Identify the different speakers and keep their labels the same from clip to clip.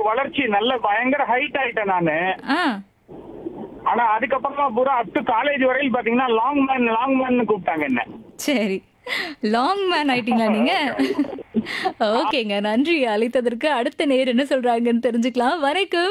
Speaker 1: வளர்ச்சி நல்ல பயங்கர ஹைட் ஆயிட்டேன் நானு
Speaker 2: ஆ
Speaker 1: ஆனா அதுக்கப்புறமா பூரா அப் டு காலேஜ் வரையில் பாத்தீங்கன்னா லாங் மேன் லாங் மேன் கூப்பிட்டாங்க என்ன
Speaker 2: சரி லாங் மேன் ஆயிட்டீங்களா நீங்க ஓகேங்க நன்றி அழைத்ததற்கு அடுத்த நேர் என்ன சொல்றாங்கன்னு தெரிஞ்சுக்கலாம் வணக்கம்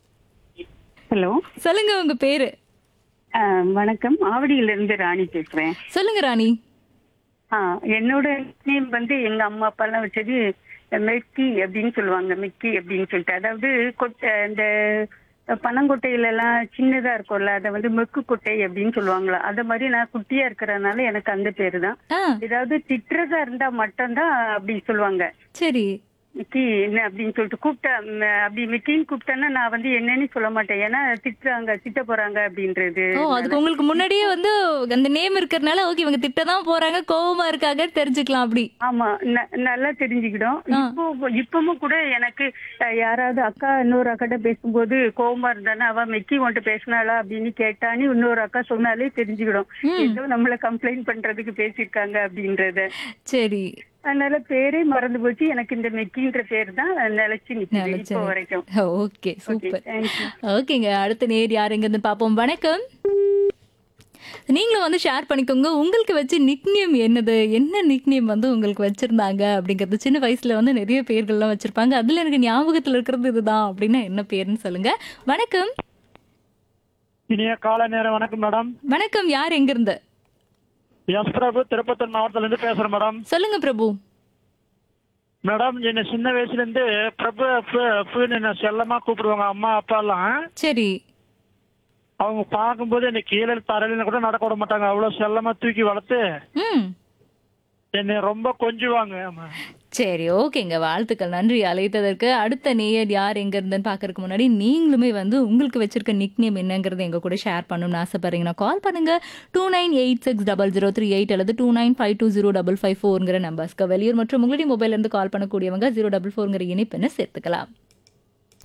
Speaker 3: ஹலோ
Speaker 2: சொல்லுங்க உங்க பேரு
Speaker 3: வணக்கம் ஆவடியிலிருந்து ராணி பேசுறேன்
Speaker 2: சொல்லுங்க ராணி
Speaker 3: ஆ, என்னோட நேம் வந்து எங்க அம்மா அப்பா எல்லாம் வச்சது மெக்கி அப்படின்னு சொல்லுவாங்க மிக்கி அப்படின்னு சொல்லிட்டு அதாவது கொட்டை இந்த பனங்கொட்டையில எல்லாம் சின்னதா இருக்கும்ல அதை வந்து மெக்கு கொட்டை அப்படின்னு சொல்லுவாங்களா அத மாதிரி நான் குட்டியா இருக்கிறதுனால எனக்கு அந்த பேரு தான்
Speaker 2: ஆ
Speaker 3: ஏதாவது திட்டுறதா இருந்தா மட்டும்தான் அப்படி சொல்லுவாங்க
Speaker 2: சரி
Speaker 3: மிக்கி என்ன அப்படின்னு சொல்லிட்டு கூப்பிட்டா ம், அப்படி மிக்கின்னு கூப்பிட்டேன்னா நான் வந்து என்னன்னு சொல்ல மாட்டேன் ஏன்னா திட்டுறாங்க திட்ட போறாங்க அப்படின்றது
Speaker 2: ஓ அதுக்கு உங்களுக்கு முன்னாடியே வந்து அந்த நேம் இருக்கிறதுனால ஓகே இவங்க திட்ட தான் போறாங்க கோவமா இருக்காங்க தெரிஞ்சுக்கலாம் அப்படி
Speaker 3: ஆமா ந- நல்லா தெரிஞ்சுக்கிடும்
Speaker 2: ஆ.
Speaker 3: இப்போ இப்பவும் கூட எனக்கு அஹ், யாராவது அக்கா இன்னொரு அக்காட்ட பேசும்போது கோவமா இருந்தானே அவ மெக்கி உன்ட்ட பேசினாளா அப்படின்னு கேட்டான்னு இன்னொரு அக்கா சொன்னாலே தெரிஞ்சுக்கிடும்
Speaker 2: ம்.
Speaker 3: ஏதோ நம்மள கம்ப்ளைண்ட் பண்றதுக்கு பேசியிருக்காங்க அப்படின்றத
Speaker 2: சரி
Speaker 3: அதனால பேரே மறந்து போச்சு எனக்கு இந்த மெக்கின்ற பேர் தான் நிலைச்சு நிக்குது
Speaker 2: நிலைச்சு
Speaker 3: இப்போ வரைக்கும்
Speaker 2: ஓகே சூப்பர்
Speaker 3: தேங்க்யூ
Speaker 2: ஓகேங்க அடுத்த நேர் யார் எங்கேருந்து பார்ப்போம் வணக்கம் நீங்களும் வந்து ஷேர் பண்ணிக்கோங்க உங்களுக்கு வச்சு நிக்நேம் என்னது என்ன நிக்நேம் வந்து உங்களுக்கு வச்சிருந்தாங்க அப்படிங்கிறது சின்ன வயசுல வந்து நிறைய பேர்கள்லாம் வச்சிருப்பாங்க அதுல எனக்கு ஞாபகத்துல இருக்கிறது இதுதான் அப்படின்னா என்ன பேருன்னு சொல்லுங்க வணக்கம்
Speaker 1: இனிய கால நேரம் வணக்கம் மேடம்
Speaker 2: வணக்கம் யார் எங்க இருந்து
Speaker 1: எஸ் பிரபு திருப்பத்தூர் மாவட்டத்துல இருந்து பேசுறேன் மேடம்
Speaker 2: சொல்லுங்க பிரபு
Speaker 1: மேடம் என்ன சின்ன வயசுல இருந்து பிரபு அப்பு அப்புன்னு என்ன செல்லமா கூப்பிடுவாங்க அம்மா அப்பா எல்லாம்
Speaker 2: சரி
Speaker 1: அவங்க பார்க்கும்போது என்னை கீழே தரையில கூட நடக்க விட மாட்டாங்க அவ்வளவு செல்லமா தூக்கி வளர்த்து
Speaker 2: ம்
Speaker 1: என்னை ரொம்ப கொஞ்சுவாங்க ஆமா.
Speaker 2: சரி ஓகேங்க வாழ்த்துக்கள் நன்றி அழைத்ததற்கு அடுத்த நேயர் யார் எங்க இருந்துன்னு பார்க்கறதுக்கு முன்னாடி நீங்களுமே வந்து உங்களுக்கு வச்சிருக்க நிக் நேம் என்னங்கிறது எங்க கூட ஷேர் பண்ணணும்னு ஆசைப்படுறீங்கன்னா கால் பண்ணுங்க two nine eight six double zero three eight அல்லது two nine five two zero double five ஃபோருங்கிற நம்பர்ஸ்க்கு வெளியூர் மற்றும் உங்களுடைய மொபைல் இருந்து கால் பண்ணக்கூடியவங்க ஜீரோ டபுள் ஃபோருங்கிற இணைப்பெண்ணை சேர்த்துக்கலாம்